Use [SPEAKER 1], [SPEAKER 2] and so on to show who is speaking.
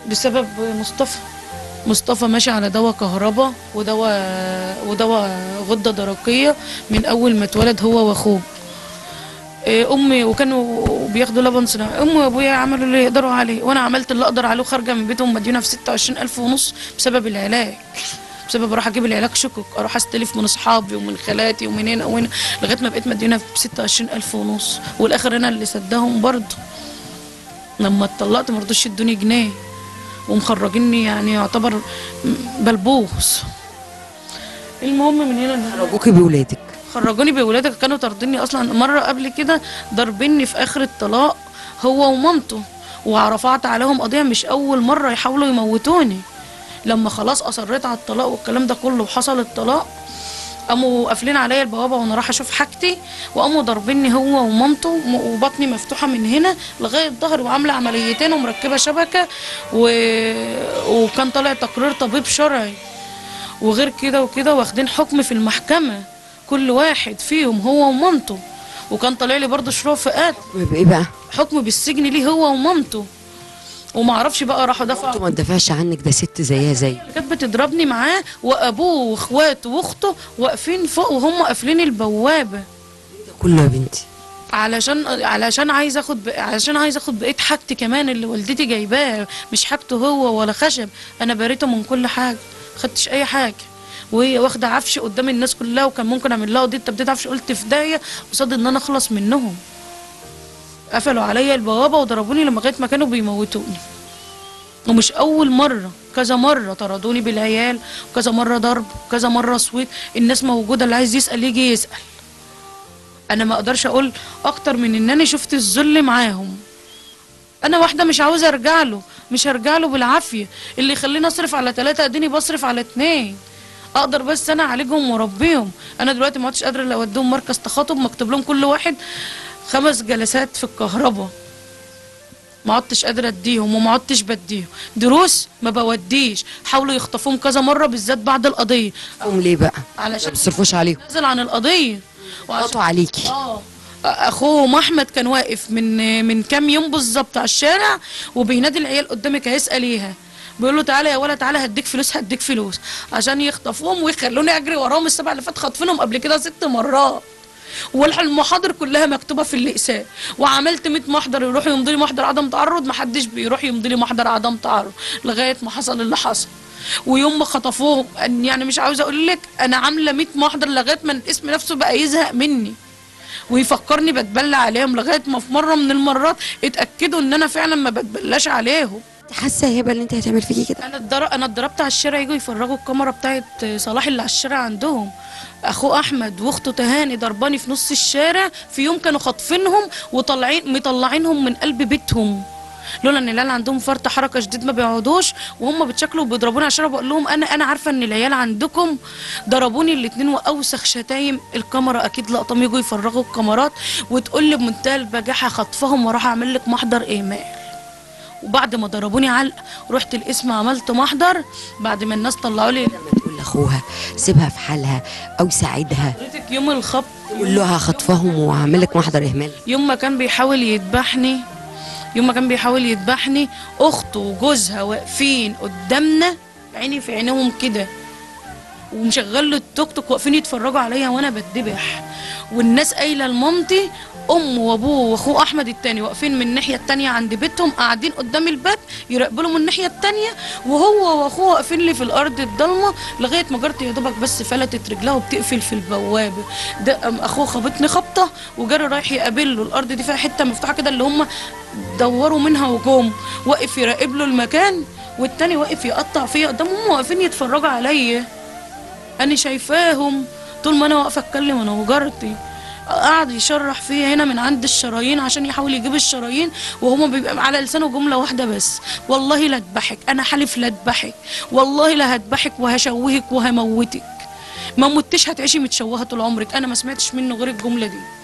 [SPEAKER 1] بسبب مصطفى مصطفى ماشي على دواء كهرباء ودواء ودواء غده درقيه من اول ما اتولد هو واخوه إيه، امي وكانوا بياخدوا لبن صناعي امي وابويا عملوا اللي يقدروا عليه وانا عملت اللي اقدر عليه خارجه من بيتهم مديونه في 26000 ونص بسبب العلاج بسبب اروح اجيب العلاج شكك اروح استلف من اصحابي ومن خالاتي ومن هنا وهنا لغايه ما بقيت مديونه ب 26000 ونص والاخر انا اللي سدهم برضه لما اتطلقت ما رضوش يدوني جنيه ومخرجيني يعني يعتبر بلبوس المهم من هنا لهنا
[SPEAKER 2] خرجوكي بولادك
[SPEAKER 1] خرجوني بولادك كانوا طارديني اصلا مره قبل كده ضاربيني في اخر الطلاق هو ومامته ورفعت عليهم قضيه مش اول مره يحاولوا يموتوني لما خلاص اصريت على الطلاق والكلام ده كله وحصل الطلاق قاموا قافلين عليا البوابه وانا رايحه اشوف حاجتي وقاموا ضاربيني هو ومامته وم- وبطني مفتوحه من هنا لغايه ظهري وعامله عمليتين ومركبه شبكه و... وكان طالع تقرير طبيب شرعي وغير كده وكده واخدين حكم في المحكمة كل واحد فيهم هو ومامته وكان طالع لي برضه شروع في قتل
[SPEAKER 2] ايه بقى
[SPEAKER 1] حكم بالسجن ليه هو ومامته وما اعرفش بقى راحوا
[SPEAKER 2] انتوا
[SPEAKER 1] دفعوا
[SPEAKER 2] ما تدافعش عنك ده ست زيها زي
[SPEAKER 1] اللي كانت بتضربني معاه وابوه واخواته واخته واقفين فوق وهم قافلين البوابه
[SPEAKER 2] ده كله يا بنتي
[SPEAKER 1] علشان علشان عايز اخد ب... علشان عايز اخد بقيه حاجتي كمان اللي والدتي جايباه مش حاجته هو ولا خشب انا بريته من كل حاجه خدتش اي حاجه وهي واخده عفش قدام الناس كلها وكان ممكن اعمل لها قضيه تبديد عفش قلت في داهيه قصاد ان انا اخلص منهم قفلوا عليا البوابه وضربوني لغايه ما كانوا بيموتوني ومش اول مره كذا مره طردوني بالعيال وكذا مره ضرب وكذا مره صويت الناس موجوده اللي عايز يسال يجي يسال انا ما اقدرش اقول اكتر من ان انا شفت الذل معاهم انا واحده مش عاوزه ارجع له مش هرجع له بالعافيه اللي يخليني اصرف على ثلاثه اديني بصرف على اتنين اقدر بس انا اعالجهم واربيهم انا دلوقتي ما عدتش قادره لو اوديهم مركز تخاطب مكتوب لهم كل واحد خمس جلسات في الكهرباء ما عدتش قادره اديهم وما عدتش بديهم دروس ما بوديش حاولوا يخطفوهم كذا مره بالذات بعد القضيه
[SPEAKER 2] هم ليه بقى ما
[SPEAKER 1] علشان
[SPEAKER 2] بتصرفوش عليهم
[SPEAKER 1] نزل عن القضيه وعشان
[SPEAKER 2] قطعوا عليكي
[SPEAKER 1] اه اخوهم احمد كان واقف من من كام يوم بالظبط على الشارع وبينادي العيال قدامك هيسال بيقول له تعالى يا ولا تعالى هديك فلوس هديك فلوس عشان يخطفوهم ويخلوني اجري وراهم السبع اللي فات خاطفينهم قبل كده ست مرات والمحاضر كلها مكتوبه في الاقسام وعملت 100 محضر يروحوا يمضي لي محضر عدم تعرض ما حدش بيروح يمضي لي محضر عدم تعرض لغايه ما حصل اللي حصل ويوم ما خطفوهم أن- يعني مش عاوزه اقول لك انا عامله 100 محضر لغايه ما الاسم نفسه بقى يزهق مني ويفكرني بتبلى عليهم لغايه ما في مره من المرات اتاكدوا ان انا فعلا ما بتبلاش عليهم
[SPEAKER 2] انت حاسه يا هبه ان انت هتعمل فيكي كده
[SPEAKER 1] انا اتضرب انا اتضربت على الشارع يجوا يفرجوا الكاميرا بتاعت صلاح اللي على الشارع عندهم اخوه احمد واخته تهاني ضرباني في نص الشارع في يوم كانوا خاطفينهم وطالعين مطلعينهم من قلب بيتهم لولا ان العيال عندهم فرط حركه شديد ما بيقعدوش وهم بتشكلوا وبيضربوني عشان بقول لهم انا انا عارفه ان العيال عندكم ضربوني الاثنين واوسخ شتايم الكاميرا اكيد لقطهم يجوا يفرغوا الكاميرات وتقول لي بمنتهى البجاحه خطفهم واروح اعمل لك محضر ايماء وبعد ما ضربوني علق رحت القسم عملت محضر بعد ما الناس طلعوا لي
[SPEAKER 2] لما تقول لاخوها سيبها في حالها او ساعدها
[SPEAKER 1] حضرتك يوم الخبط
[SPEAKER 2] قول لها خطفهم وهعمل لك محضر اهمال
[SPEAKER 1] يوم ما كان بيحاول يذبحني يوم ما كان بيحاول يذبحني اخته وجوزها واقفين قدامنا عيني في عينيهم كده ومشغل له التوك توك واقفين يتفرجوا عليا وانا بتذبح والناس قايله لمامتي امه وابوه واخوه احمد التاني واقفين من الناحيه التانيه عند بيتهم قاعدين قدام الباب يراقبوا من الناحيه التانيه وهو واخوه واقفين لي في الارض الضلمه لغايه ما جارتي يا دوبك بس فلتت رجلها وبتقفل في البوابه ده قام اخوه خبطني خبطه وجري رايح يقابله الارض دي فيها حته مفتوحه كده اللي هم دوروا منها وجم واقف يراقب له المكان والتاني واقف يقطع فيا قدامهم واقفين يتفرجوا عليا انا شايفاهم طول ما انا واقفه اتكلم انا وجارتي قعد يشرح فيا هنا من عند الشرايين عشان يحاول يجيب الشرايين وهما بيبقى على لسانه جمله واحده بس والله لا اذبحك انا حالف لا اذبحك والله لا هذبحك وهشوهك وهموتك ما متش هتعيشي متشوهه طول عمرك انا ما سمعتش منه غير الجمله دي